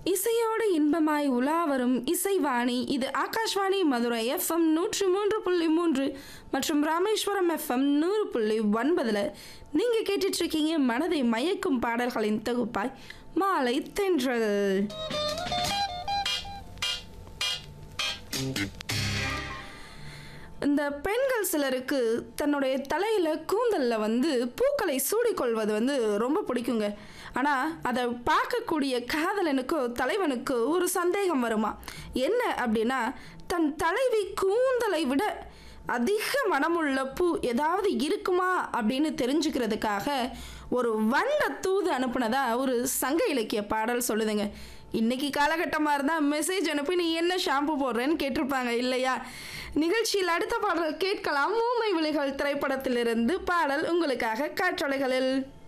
இசையோடு இன்பமாய் உலா வரும் இசைவாணி இது ஆகாஷ்வாணி மதுரை எஃப்எம் நூற்றி மூன்று புள்ளி மூன்று மற்றும் ராமேஸ்வரம் எஃப்எம் நூறு புள்ளி ஒன்பதுல நீங்க கேட்டுட்டு இருக்கீங்க மனதை மயக்கும் பாடல்களின் தொகுப்பாய் மாலை தென்றல் இந்த பெண்கள் சிலருக்கு தன்னுடைய தலையில கூந்தல்ல வந்து பூக்களை சூடிக்கொள்வது வந்து ரொம்ப பிடிக்குங்க ஆனால் அதை பார்க்கக்கூடிய காதலனுக்கோ தலைவனுக்கோ ஒரு சந்தேகம் வருமா என்ன அப்படின்னா தன் தலைவி கூந்தலை விட அதிக மனமுள்ள பூ ஏதாவது இருக்குமா அப்படின்னு தெரிஞ்சுக்கிறதுக்காக ஒரு வண்ண தூது அனுப்புனதா ஒரு சங்க இலக்கிய பாடல் சொல்லுதுங்க இன்னைக்கு காலகட்டமாக இருந்தால் மெசேஜ் அனுப்பி நீ என்ன ஷாம்பு போடுறேன்னு கேட்டிருப்பாங்க இல்லையா நிகழ்ச்சியில் அடுத்த பாடல் கேட்கலாம் ஊமை விழிகள் திரைப்படத்திலிருந்து பாடல் உங்களுக்காக காற்றலைகளில்